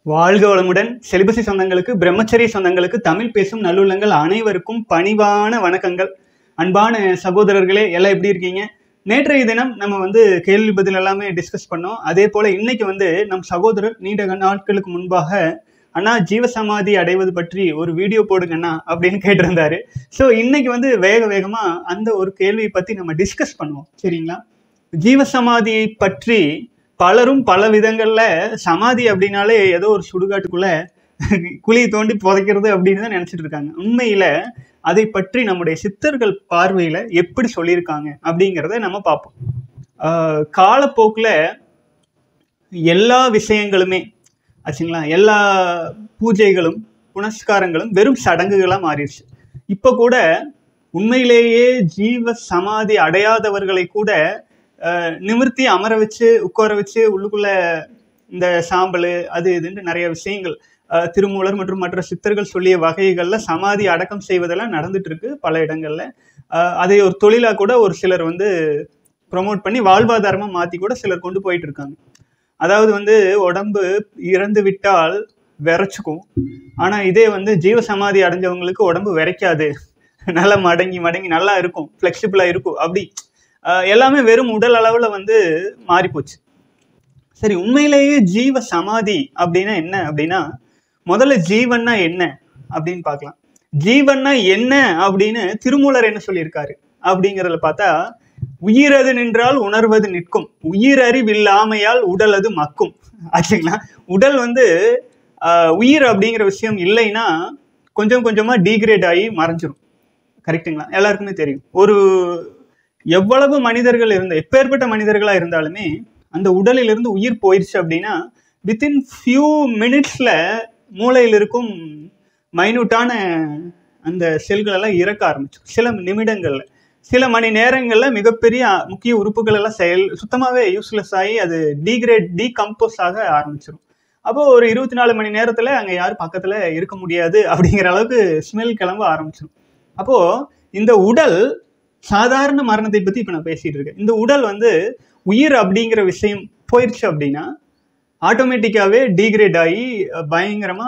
வாழ்க வளமுடன் செலிபசி சொந்தங்களுக்கு பிரம்மச்சரிய சொந்தங்களுக்கு தமிழ் பேசும் நல்லுள்ளங்கள் அனைவருக்கும் பணிவான வணக்கங்கள் அன்பான சகோதரர்களே எல்லாம் எப்படி இருக்கீங்க நேற்றைய தினம் நம்ம வந்து கேள்வி பதில் எல்லாமே டிஸ்கஸ் பண்ணோம் அதே போல இன்னைக்கு வந்து நம் சகோதரர் நீண்ட நாட்களுக்கு முன்பாக அண்ணா ஜீவசமாதி அடைவது பற்றி ஒரு வீடியோ போடுங்கண்ணா அப்படின்னு கேட்டிருந்தாரு ஸோ இன்னைக்கு வந்து வேக வேகமா அந்த ஒரு கேள்வியை பத்தி நம்ம டிஸ்கஸ் பண்ணுவோம் சரிங்களா ஜீவசமாதியை பற்றி பலரும் பல விதங்கள்ல சமாதி அப்படின்னாலே ஏதோ ஒரு சுடுகாட்டுக்குள்ள குழி தோண்டி புதைக்கிறது அப்படின்னு தான் நினைச்சிட்டு இருக்காங்க உண்மையில அதை பற்றி நம்முடைய சித்தர்கள் பார்வையில எப்படி சொல்லியிருக்காங்க அப்படிங்கிறத நம்ம பார்ப்போம் ஆஹ் காலப்போக்குல எல்லா விஷயங்களுமே ஆச்சுங்களா எல்லா பூஜைகளும் புனஸ்காரங்களும் வெறும் சடங்குகளா மாறிடுச்சு இப்போ கூட உண்மையிலேயே ஜீவ சமாதி அடையாதவர்களை கூட அஹ், நிமிர்த்தி அமர வச்சு உட்கார வச்சு உள்ளுக்குள்ள இந்த சாம்பல் அது இதுன்னு நிறைய விஷயங்கள் அஹ், திருமூலர் மற்றும் மற்ற சித்தர்கள் சொல்லிய வகைகள்ல சமாதி அடக்கம் செய்வதெல்லாம் நடந்துட்டு இருக்கு பல இடங்கள்ல அஹ், அதை ஒரு தொழிலா கூட ஒரு சிலர் வந்து ப்ரொமோட் பண்ணி வாழ்வாதாரமா மாத்தி கூட சிலர் கொண்டு போயிட்டு இருக்காங்க அதாவது வந்து உடம்பு இறந்து விட்டால் விரைச்சுக்கும் ஆனா இதே வந்து ஜீவ சமாதி அடைஞ்சவங்களுக்கு உடம்பு விரைக்காது நல்லா மடங்கி மடங்கி நல்லா இருக்கும் ஃப்ளெக்சிபிளா இருக்கும் அப்படி ஆஹ் எல்லாமே வெறும் உடல் அளவுல வந்து மாறி போச்சு சரி உண்மையிலேயே ஜீவ சமாதி அப்படின்னா என்ன அப்படின்னா முதல்ல ஜீவன்னா என்ன அப்படின்னு பார்க்கலாம் ஜீவன்னா என்ன அப்படின்னு திருமூலர் என்ன சொல்லியிருக்காரு அப்படிங்கிறதுல பார்த்தா உயிரது நின்றால் உணர்வது நிற்கும் உயிரறிவில்லாமையால் உடல் அது மக்கும் ஆச்சுங்களா உடல் வந்து ஆஹ், உயிர் அப்படிங்கிற விஷயம் இல்லைன்னா கொஞ்சம் கொஞ்சமா டீக்ரேட் ஆகி மறைஞ்சிரும் கரெக்ட்டுங்களா எல்லாருக்குமே தெரியும் ஒரு எவ்வளவு மனிதர்கள் இருந்த எப்பேற்பட்ட மனிதர்களா இருந்தாலுமே அந்த உடலிலிருந்து உயிர் போயிடுச்சு அப்படின்னா வித்தின் ஃபியூ மினிட்ஸ்ல மூளையில் இருக்கும் மைனூட்டான அந்த செல்கள் எல்லாம் இறக்க ஆரம்பிச்சிடும் சில நிமிடங்கள்ல சில மணி நேரங்கள்ல மிகப்பெரிய முக்கிய உறுப்புகள் எல்லாம் செயல் சுத்தமாவே யூஸ்லெஸ் ஆகி அது டீக்ரேட் டீகம்போஸ் ஆக ஆரம்பிச்சிடும் அப்போ ஒரு இருபத்தி நாலு மணி நேரத்துல அங்க யாரும் பக்கத்துல இருக்க முடியாது அப்படிங்கிற அளவுக்கு ஸ்மெல் கிளம்ப ஆரம்பிச்சிடும் அப்போ இந்த உடல் சாதாரண மரணத்தை பத்தி இப்ப நான் பேசிட்டு இருக்கேன் இந்த உடல் வந்து உயிர் அப்படிங்கிற விஷயம் போயிடுச்சு அப்படின்னா ஆட்டோமேட்டிக்காவே டீக்ரேட் ஆகி அஹ், பயங்கரமா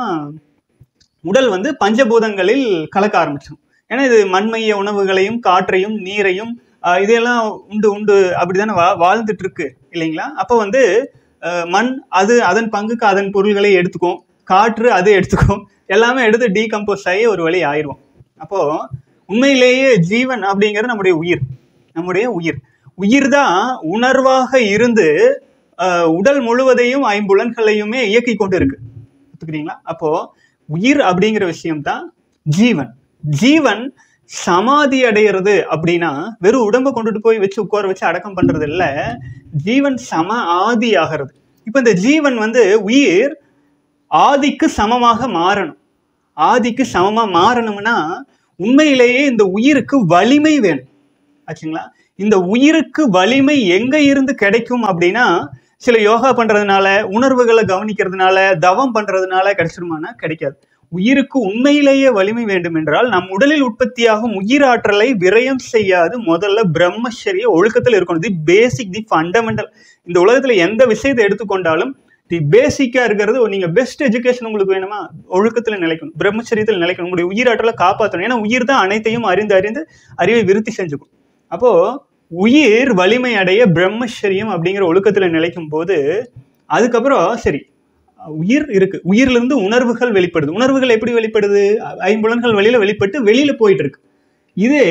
உடல் வந்து பஞ்சபூதங்களில் கலக்க ஆரம்பிச்சிடும் ஏன்னா இது மண்மைய உணவுகளையும் காற்றையும் நீரையும் ஆஹ், இதெல்லாம் உண்டு உண்டு அப்படிதானே வா வாழ்ந்துட்டு இருக்கு இல்லைங்களா அப்போ வந்து ஆஹ், மண் அது அதன் பங்குக்கு அதன் பொருள்களை எடுத்துக்கும் காற்று அது எடுத்துக்கும் எல்லாமே எடுத்து டீகம்போஸ் ஆகி ஒரு வழி ஆயிரும் அப்போ உண்மையிலேயே ஜீவன் அப்படிங்கிறது நம்முடைய உயிர் நம்முடைய உயிர் உயிர் தான் உணர்வாக இருந்து ஆஹ், உடல் முழுவதையும் ஐம்புலன்களையுமே இயக்கி கொண்டு இருக்கு ஒத்துக்கிறீங்களா அப்போ உயிர் அப்படிங்கிற விஷயம் தான் ஜீவன் ஜீவன் சமாதி அடையிறது அப்படின்னா வெறும் உடம்ப கொண்டுட்டு போய் வச்சு உட்கார வச்சு அடக்கம் பண்றது இல்ல ஜீவன் சம ஆதி ஆகிறது இப்ப இந்த ஜீவன் வந்து உயிர் ஆதிக்கு சமமாக மாறணும் ஆதிக்கு சமமா மாறணும்னா உண்மையிலேயே இந்த உயிருக்கு வலிமை வேணும் ஆச்சுங்களா இந்த உயிருக்கு வலிமை எங்க இருந்து கிடைக்கும் அப்படின்னா சில யோகா பண்றதுனால உணர்வுகளை கவனிக்கிறதுனால தவம் பண்றதுனால கிடைச்சிருமானா கிடைக்காது உயிருக்கு உண்மையிலேயே வலிமை வேண்டும் என்றால் நம் உடலில் உற்பத்தியாகும் உயிர் ஆற்றலை விரயம் செய்யாது முதல்ல பிரம்மச்சரிய ஒழுக்கத்தில் இருக்கணும் தி பேசிக் தி ஃபண்டமெண்டல் இந்த உலகத்துல எந்த விஷயத்தை எடுத்துக்கொண்டாலும் தி பேசிக்கா இருக்கிறது நீங்க பெஸ்ட் எஜுகேஷன் உங்களுக்கு வேணுமா ஒழுக்கத்துல நிலைக்கணும் பிரம்மச்சரியத்தில் நிலைக்கணும் உங்களுடைய உயிராற்றலை காப்பாற்றணும் ஏன்னா உயிர் தான் அனைத்தையும் அறிந்து அறிந்து அறிவை விருத்தி செஞ்சுக்கும் அப்போ உயிர் வலிமை அடைய பிரம்மச்சரியம் அப்படிங்கிற ஒழுக்கத்துல நிலைக்கும் போது அதுக்கப்புறம் சரி உயிர் இருக்கு உயிர்ல இருந்து உணர்வுகள் வெளிப்படுது உணர்வுகள் எப்படி வெளிப்படுது ஐம்புலன்கள் வழியில வெளிப்பட்டு வெளியில போயிட்டு இருக்கு இதே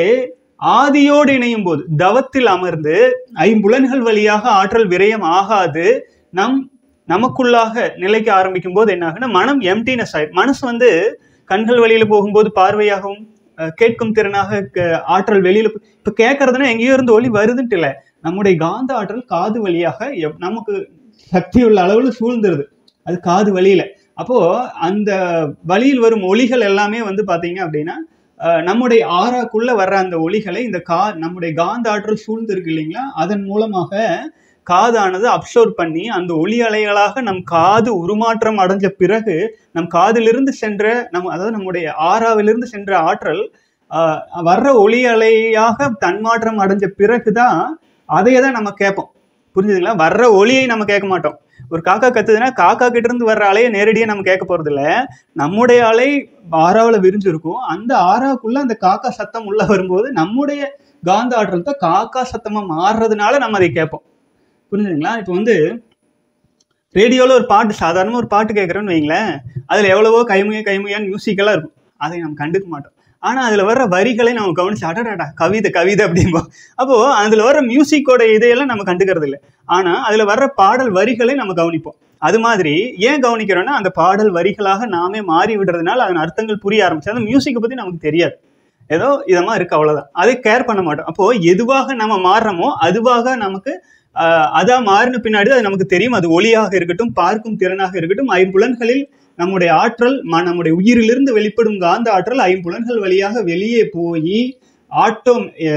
ஆதியோடு இணையும் போது தவத்தில் அமர்ந்து ஐம்புலன்கள் வழியாக ஆற்றல் விரயம் ஆகாது நம் நமக்குள்ளாக நிலைக்க ஆரம்பிக்கும் போது என்ன ஆகுன்னா மனம் எம்டினஸ் ஆயிடும் மனசு வந்து கண்கள் வழியில போகும்போது பார்வையாகவும் அஹ், கேட்கும் திறனாக க- ஆற்றல் வெளியில போ- இப்ப கேட்கறதுன்னா எங்கேயோ இருந்து ஒளி வருதுன்ட்டு இல்ல நம்முடைய காந்த ஆற்றல் காது வழியாக எவ்- நமக்கு சக்தி உள்ள அளவுல சூழ்ந்துருது அது காது வழியில அப்போ அந்த வழியில் வரும் ஒளிகள் எல்லாமே வந்து பாத்தீங்க அப்படின்னா அஹ், நம்முடைய ஆறாக்குள்ள வர்ற அந்த ஒளிகளை இந்த கா நம்முடைய காந்த ஆற்றல் சூழ்ந்து இருக்கு இல்லைங்களா அதன் மூலமாக காதானது அப்சர்வ் பண்ணி அந்த ஒளி அலைகளாக நம் காது உருமாற்றம் அடைஞ்ச பிறகு நம் காதிலிருந்து சென்ற நம் அதாவது நம்முடைய ஆறாவிலிருந்து சென்ற ஆற்றல் ஆஹ், வர்ற ஒளி அலையாக தன்மாற்றம் அடைஞ்ச பிறகுதான் அதையே தான் நம்ம கேட்போம் புரிஞ்சுதுங்களா வர்ற ஒளியை நம்ம கேட்க மாட்டோம் ஒரு காக்கா கத்துதுன்னா காக்கா கிட்ட இருந்து வர்ற அலையை நேரடியாக நம்ம கேட்க போறது இல்ல நம்முடைய அலை ஆறாவில் விரிஞ்சிருக்கும் அந்த ஆறாக்குள்ள அந்த காக்கா சத்தம் உள்ள வரும்போது நம்முடைய காந்த ஆற்றல் தான் காக்கா சத்தமா மாறுறதுனால நம்ம அதை கேட்போம் புரிஞ்சுதுங்களா இப்போ வந்து ரேடியோவில் ஒரு பாட்டு சாதாரணமாக ஒரு பாட்டு கேட்குறோன்னு வைங்களேன் அதில் எவ்வளவோ கைமுக கைமுகியான மியூசிக்கெல்லாம் இருக்கும் அதை நம்ம கண்டுக்க மாட்டோம் ஆனால் அதில் வர்ற வரிகளை நம்ம கவனிச்சு அடடாடா கவிதை கவிதை அப்படிம்போம் அப்போது அதில் வர்ற மியூசிக்கோட இதையெல்லாம் நம்ம கண்டுக்கிறது இல்லை ஆனால் அதில் வர்ற பாடல் வரிகளை நம்ம கவனிப்போம் அது மாதிரி ஏன் கவனிக்கிறோன்னா அந்த பாடல் வரிகளாக நாமே மாறி விடுறதுனால அதன் அர்த்தங்கள் புரிய ஆரம்பிச்சு அந்த மியூசிக்கை பற்றி நமக்கு தெரியாது ஏதோ இதமாக இருக்கு அவ்வளோதான் அதை கேர் பண்ண மாட்டோம் அப்போது எதுவாக நம்ம மாறுறோமோ அதுவாக நமக்கு ஆஹ், அதா மாறின பின்னாடி அது நமக்கு தெரியும் அது ஒளியாக இருக்கட்டும் பார்க்கும் திறனாக இருக்கட்டும் ஐம்புலன்களில் நம்முடைய ஆற்றல் ம- நம்முடைய உயிரிலிருந்து வெளிப்படும் காந்த ஆற்றல் ஐம்புலன்கள் வழியாக வெளியே போய் ஆட்டோ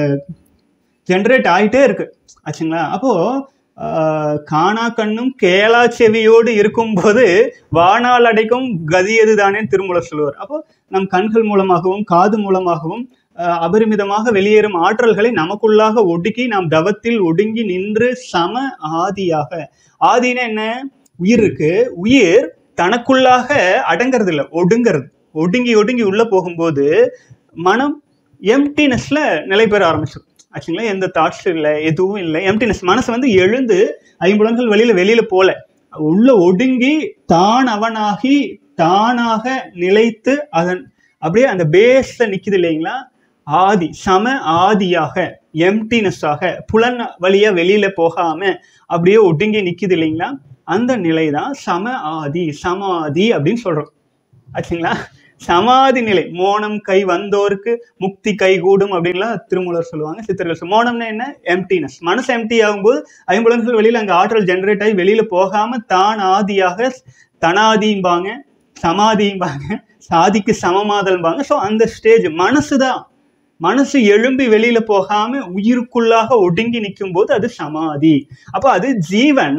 ஜென்ரேட் ஆயிட்டே இருக்கு ஆச்சுங்களா அப்போ ஆஹ், காணா கண்ணும் கேளா செவியோடு இருக்கும்போது வானால் அடைக்கும் கதி எதுதானே திருமூலர் சொல்லுவார் அப்போ நம் கண்கள் மூலமாகவும் காது மூலமாகவும் ஆஹ், அபரிமிதமாக வெளியேறும் ஆற்றல்களை நமக்குள்ளாக ஒடுக்கி நாம் தவத்தில் ஒடுங்கி நின்று சம ஆதியாக ஆதினா என்ன உயிர் இருக்கு உயிர் தனக்குள்ளாக அடங்கிறது இல்லை ஒடுங்கிறது ஒடுங்கி ஒடுங்கி உள்ள போகும்போது மனம் எம்டினஸ்ல நிலை பெற ஆரம்பிச்சிடும் ஆச்சுங்களா எந்த தாட்ஸும் இல்லை எதுவும் இல்லை எம்டினஸ் மனசு வந்து எழுந்து ஐம்புலன்கள் வெளியில வெளியில போல உள்ள ஒடுங்கி தான் அவனாகி தானாக நிலைத்து அதன் அப்படியே அந்த பேஸ்ல நிக்குது இல்லைங்களா ஆதி சம ஆதியாக எம்டினஸ்ஸாக புலன் வழியா வெளியில போகாம அப்படியே ஒடுங்கி நிக்குது இல்லைங்களா அந்த நிலை தான் சம ஆதி சமாதி அப்படின்னு சொல்றோம் ஆச்சுங்களா சமாதி நிலை மோனம் கை வந்தோருக்கு முக்தி கை கூடும் அப்படின்லாம் திருமூலர் சொல்லுவாங்க சித்தர்கள் சொல்லுவாங்க. மோனம்னா என்ன எம்டினஸ் மனசு எம்டி ஆகும்போது ஐம்புலன்கள் வெளியில அங்க ஆற்றல் ஜென்ரேட் ஆகி வெளியில போகாம தான் ஆதியாக தனாதிம்பாங்க சமாதிம்பாங்க சாதிக்கு சமமாதல்பாங்க ஸோ அந்த ஸ்டேஜ் மனசு தான் மனசு எழும்பி வெளியில போகாம உயிருக்குள்ளாக ஒடுங்கி நிற்கும் போது அது சமாதி அப்போ அது ஜீவன்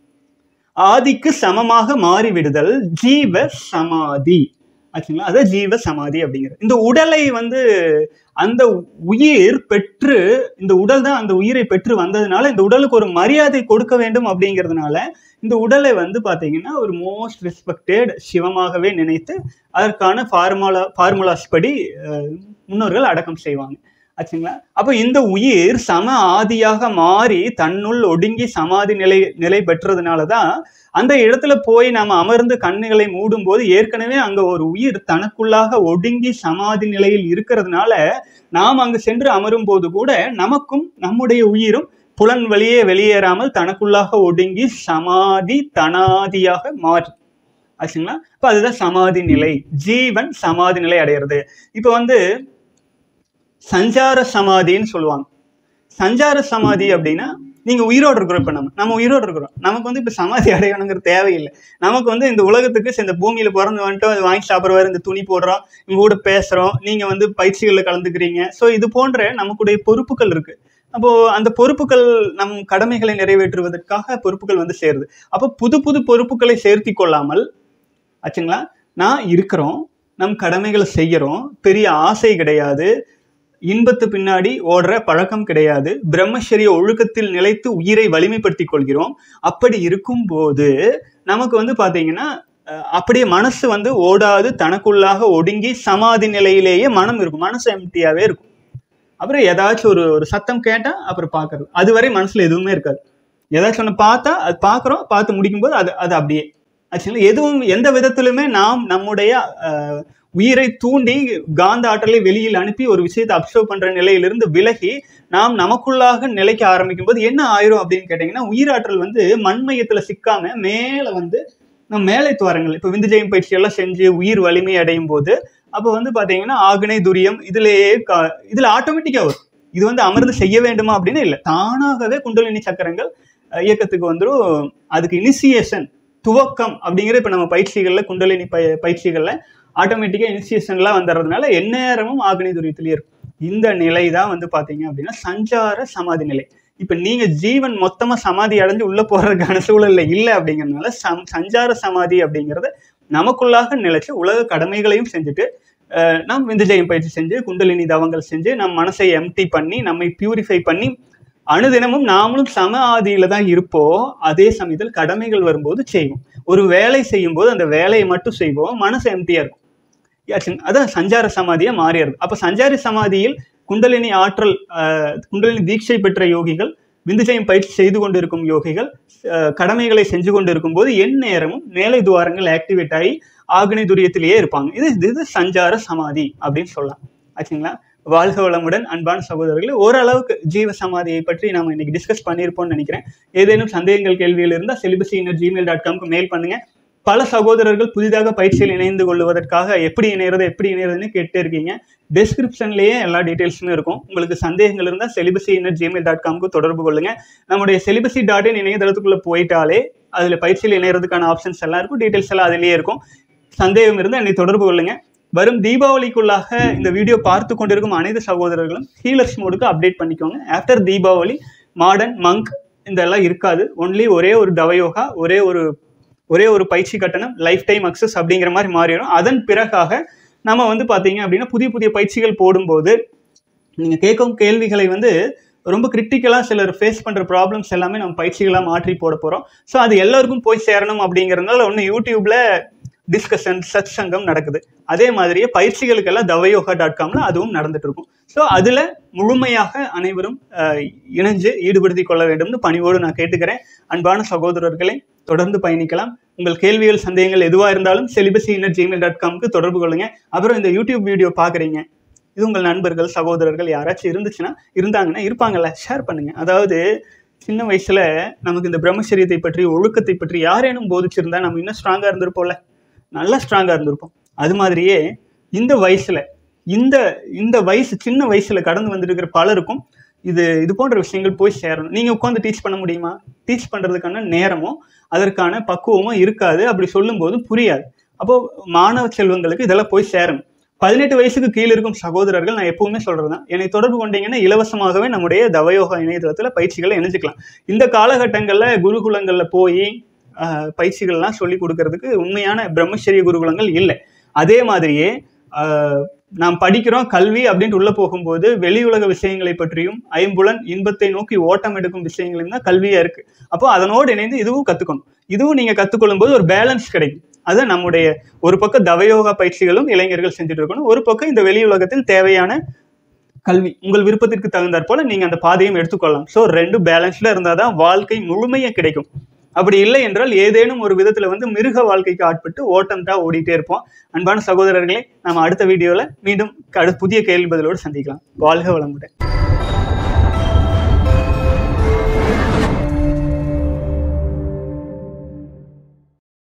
ஆதிக்கு சமமாக மாறிவிடுதல் ஜீவ சமாதி ஆச்சுங்களா அதான் ஜீவ சமாதி அப்படிங்கிறது இந்த உடலை வந்து அந்த உயிர் பெற்று இந்த உடல் தான் அந்த உயிரை பெற்று வந்ததுனால இந்த உடலுக்கு ஒரு மரியாதை கொடுக்க வேண்டும் அப்படிங்கிறதுனால இந்த உடலை வந்து பாத்தீங்கன்னா ஒரு மோஸ்ட் ரெஸ்பெக்டட் சிவமாகவே நினைத்து அதற்கான ஃபார்முலா ஃபார்முலாஸ் படி அஹ், முன்னோர்கள் அடக்கம் செய்வாங்க ஆச்சுங்களா அப்போ இந்த உயிர் சம ஆதியாக மாறி தன்னுள் ஒடுங்கி சமாதி நிலை நிலை பெற்றதுனால தான் அந்த இடத்துல போய் நாம அமர்ந்து கண்ணுகளை மூடும் போது ஏற்கனவே அங்க ஒரு உயிர் தனக்குள்ளாக ஒடுங்கி சமாதி நிலையில் இருக்கிறதுனால நாம் அங்கு சென்று அமரும் போது கூட நமக்கும் நம்முடைய உயிரும் புலன் வழியே வெளியேறாமல் தனக்குள்ளாக ஒடுங்கி சமாதி தனாதியாக மாறி ஆச்சுங்களா இப்போ அதுதான் சமாதி நிலை ஜீவன் சமாதி நிலை அடையிறது இப்போ வந்து சஞ்சார சமாதின்னு சொல்லுவாங்க சஞ்சார சமாதி அப்படின்னா நீங்க உயிரோடு இருக்கிறோம் இப்ப நம்ம நம்ம உயிரோடு இருக்கிறோம் நமக்கு வந்து இப்ப சமாதி அடையணுங்கிற தேவையில்லை நமக்கு வந்து இந்த உலகத்துக்கு இந்த பூமியில பிறந்து வந்துட்டு அது வாங்கி சாப்பிடுவாரு இந்த துணி போடுறோம் உங்க கூட பேசுறோம் நீங்க வந்து பயிற்சிகளில் கலந்துக்கிறீங்க ஸோ இது போன்ற நமக்குடைய பொறுப்புகள் இருக்கு அப்போ அந்த பொறுப்புகள் நம் கடமைகளை நிறைவேற்றுவதற்காக பொறுப்புகள் வந்து சேருது அப்போ புது புது பொறுப்புகளை சேர்த்தி கொள்ளாமல் ஆச்சுங்களா நான் இருக்கிறோம் நம் கடமைகளை செய்யறோம் பெரிய ஆசை கிடையாது இன்பத்து பின்னாடி ஓடுற பழக்கம் கிடையாது பிரம்மச்சரிய ஒழுக்கத்தில் நிலைத்து உயிரை வலிமைப்படுத்திக் கொள்கிறோம் அப்படி இருக்கும்போது நமக்கு வந்து பாத்தீங்கன்னா அஹ், அப்படியே மனசு வந்து ஓடாது தனக்குள்ளாக ஒடுங்கி சமாதி நிலையிலேயே மனம் இருக்கும் மனசு எம்டியாவே இருக்கும் அப்புறம் ஏதாச்சும் ஒரு ஒரு சத்தம் கேட்டா அப்புறம் பார்க்கறது அதுவரை மனசுல எதுவுமே இருக்காது ஏதாச்சும் ஒன்று பார்த்தா அது பார்க்குறோம் பார்த்து முடிக்கும்போது அது அது அப்படியே ஆக்சுவலி எதுவும் எந்த விதத்திலுமே நாம் நம்முடைய அஹ், உயிரை தூண்டி காந்த ஆற்றலை வெளியில் அனுப்பி ஒரு விஷயத்தை அப்சர்வ் பண்ற நிலையிலிருந்து விலகி நாம் நமக்குள்ளாக நிலைக்க ஆரம்பிக்கும் போது என்ன ஆயிரும் அப்படின்னு கேட்டீங்கன்னா உயிராற்றல் வந்து மண்மையத்துல சிக்காம மேல வந்து நம்ம மேலை துவாரங்கள் இப்போ விந்துஜயம் பயிற்சி எல்லாம் செஞ்சு உயிர் வலிமை அடையும் போது அப்போ வந்து பாத்தீங்கன்னா ஆக்னை துரியம் இதுலயே கா- இதுல ஆட்டோமேட்டிக்கா வரும் இது வந்து அமர்ந்து செய்ய வேண்டுமா அப்படின்னு இல்லை தானாகவே குண்டலினி சக்கரங்கள் அஹ், இயக்கத்துக்கு வந்துரும் அதுக்கு இனிசியேஷன் துவக்கம் அப்படிங்கிற இப்போ நம்ம பயிற்சிகள்ல குண்டலினி பய பயிற்சிகள்ல ஆட்டோமேட்டிக்காக இனிசியேஷன்லாம் வந்துடுறதுனால எந்நேரமும் ஆக்னி துரியத்திலேயே இருக்கும் இந்த நிலை தான் வந்து பாத்தீங்க அப்படின்னா சஞ்சார சமாதி நிலை இப்ப நீங்க ஜீவன் மொத்தமா சமாதி அடைஞ்சு உள்ள போறதுக்கான சூழல்ல இல்லை அப்படிங்கறதுனால சம் சஞ்சார சமாதி அப்படிங்கறது நமக்குள்ளாக நிலைச்சு உலக கடமைகளையும் செஞ்சுட்டு அஹ், நாம் விந்துஜயம் பயிற்சி செஞ்சு குண்டலினி தவங்கள் செஞ்சு நம் மனசை எம்டி பண்ணி நம்மை பியூரிஃபை பண்ணி அனுதினமும் நாமளும் சம ஆதியில தான் இருப்போம் அதே சமயத்தில் கடமைகள் வரும்போது செய்வோம் ஒரு வேலை செய்யும் போது அந்த வேலையை மட்டும் செய்வோம் மனசு எம்டியா இருக்கும் யாச்சுங்க, அதான் சஞ்சார சமாதியா மாறிடுது அப்ப சஞ்சாரி சமாதியில் குண்டலினி ஆற்றல் ஆஹ், குண்டலினி தீட்சை பெற்ற யோகிகள் விந்துஜயம் பயிற்சி செய்து கொண்டிருக்கும் யோகிகள் ஆஹ், கடமைகளை செஞ்சு கொண்டிருக்கும் போது என் நேரமும் மேலை துவாரங்கள் ஆக்டிவேட் ஆகி ஆக்னி துரியத்திலேயே இருப்பாங்க இது இது சஞ்சார சமாதி அப்படின்னு சொல்லலாம் ஆச்சுங்களா வாழ்க வளமுடன் அன்பான சகோதரர்களே ஓரளவுக்கு ஜீவ சமாதியை பற்றி நாம இன்னைக்கு டிஸ்கஸ் பண்ணியிருப்போம்னு நினைக்கிறேன் ஏதேனும் சந்தேகங்கள் கேள்விகள் இருந்தால் செலிபசி ஜிமெயில் டாட் காம்க்கு மெயில் பண்ணுங்க பல சகோதரர்கள் புதிதாக பயிற்சியில் இணைந்து கொள்வதற்காக எப்படி இணையிறது எப்படி இணையறதுன்னு கேட்டே இருக்கீங்க டெஸ்கிரிப்ஷன்லேயே எல்லா டீட்டெயில்ஸுமே இருக்கும் உங்களுக்கு சந்தேகங்கள் இருந்தால் செலிபசி ஜிமெயில் டாட் காம்க்கு தொடர்பு கொள்ளுங்க நம்முடைய செலிபசி டாட் இன் இணையதளத்துக்குள்ள போயிட்டாலே அதில் பயிற்சியில் இணையறதுக்கான ஆப்ஷன்ஸ் எல்லாம் இருக்கும் டீட்டெயில்ஸ் எல்லாம் அதிலேயே இருக்கும் சந்தேகம் இருந்தால் என்னை தொடர்பு கொள்ளுங்க வரும் தீபாவளிக்குள்ளாக இந்த வீடியோ பார்த்து கொண்டிருக்கும் அனைத்து சகோதரர்களும் ஹீலர்ஸ் மோடுக்கு அப்டேட் பண்ணிக்கோங்க ஆஃப்டர் தீபாவளி மாடர்ன் மங்க் இதெல்லாம் இருக்காது ஒன்லி ஒரே ஒரு டவயோகா ஒரே ஒரு ஒரே ஒரு பயிற்சி கட்டணம் லைஃப் டைம் அக்சஸ் அப்படிங்கிற மாதிரி மாறிடும் அதன் பிறகாக நம்ம வந்து பார்த்தீங்க அப்படின்னா புதிய புதிய பயிற்சிகள் போடும்போது நீங்கள் கேட்கும் கேள்விகளை வந்து ரொம்ப கிரிட்டிக்கலாக சிலர் ஃபேஸ் பண்ணுற ப்ராப்ளம்ஸ் எல்லாமே நம்ம பயிற்சிகளாக மாற்றி போட போகிறோம் ஸோ அது எல்லாருக்கும் போய் சேரணும் அப்படிங்கிறதுனால ஒன்று யூடியூப்ல டிஸ்கஷன் சத் சங்கம் நடக்குது அதே மாதிரியே பயிற்சிகளுக்கெல்லாம் தவயோகா டாட் காம்ல அதுவும் நடந்துட்டு இருக்கும் ஸோ அதில் முழுமையாக அனைவரும் அஹ், இணைஞ்சு ஈடுபடுத்திக் கொள்ள வேண்டும்னு பணிவோடு நான் கேட்டுக்கிறேன் அன்பான சகோதரர்களை தொடர்ந்து பயணிக்கலாம் உங்கள் கேள்விகள் சந்தேகங்கள் எதுவாக இருந்தாலும் செலிபசி இன்னர் ஜிமெயில் டாட் காம்க்கு தொடர்பு கொள்ளுங்க அப்புறம் இந்த யூடியூப் வீடியோ பார்க்குறீங்க இது உங்கள் நண்பர்கள் சகோதரர்கள் யாராச்சும் இருந்துச்சுன்னா இருந்தாங்கன்னா இருப்பாங்கல்ல ஷேர் பண்ணுங்க அதாவது சின்ன வயசுல நமக்கு இந்த பிரம்மச்சரியத்தை பற்றி ஒழுக்கத்தை பற்றி யாரேனும் போதிச்சிருந்தா நம்ம இன்னும் ஸ்ட்ராங்கா இருந்திருப்போம்ல நல்லா ஸ்ட்ராங்கா இருந்திருப்போம் அது மாதிரியே இந்த வயசுல இந்த இந்த வயசு சின்ன வயசுல கடந்து வந்திருக்கிற பலருக்கும் இது இது போன்ற விஷயங்கள் போய் சேரணும் நீங்க உட்காந்து டீச் பண்ண முடியுமா டீச் பண்றதுக்கான நேரமும் அதற்கான பக்குவமும் இருக்காது அப்படி சொல்லும்போது புரியாது அப்போ மாணவ செல்வங்களுக்கு இதெல்லாம் போய் சேரணும் பதினெட்டு வயசுக்கு கீழே இருக்கும் சகோதரர்கள் நான் எப்பவுமே சொல்றதுதான் என்னை தொடர்பு கொண்டீங்கன்னா இலவசமாகவே நம்முடைய தவயோகா இணையதளத்துல பயிற்சிகளை இணைஞ்சுக்கலாம் இந்த காலகட்டங்கள்ல குருகுலங்கள்ல போய் ஆஹ், பயிற்சிகள்லாம் சொல்லி கொடுக்கறதுக்கு உண்மையான பிரம்மச்சரிய குருகுலங்கள் இல்லை அதே மாதிரியே ஆஹ், நாம் படிக்கிறோம் கல்வி அப்படின்ட்டு உள்ள போகும்போது வெளி உலக விஷயங்களை பற்றியும் ஐம்புலன் இன்பத்தை நோக்கி ஓட்டம் எடுக்கும் விஷயங்களையும் தான் கல்வியா இருக்கு அப்போ அதனோடு இணைந்து இதுவும் கத்துக்கணும் இதுவும் நீங்க கத்துக்கொள்ளும் போது ஒரு பேலன்ஸ் கிடைக்கும் அது நம்முடைய ஒரு பக்கம் தவயோகா பயிற்சிகளும் இளைஞர்கள் செஞ்சுட்டு இருக்கணும் ஒரு பக்கம் இந்த வெளி உலகத்தில் தேவையான கல்வி உங்கள் விருப்பத்திற்கு தகுந்தாற் போல நீங்க அந்த பாதையும் எடுத்துக்கொள்ளலாம் ஸோ ரெண்டு பேலன்ஸ்ல இருந்தாதான் வாழ்க்கை முழுமையா கிடைக்கும் அப்படி இல்லை என்றால் ஏதேனும் ஒரு விதத்துல வந்து மிருக வாழ்க்கைக்கு ஆட்பட்டு ஓட்டம் தான் ஓடிட்டே இருப்போம் அன்பான சகோதரர்களே நம்ம அடுத்த வீடியோல மீண்டும் அடுத்த புதிய கேள்வி பதிலோடு சந்திக்கலாம் வாழ்க வளமுடன்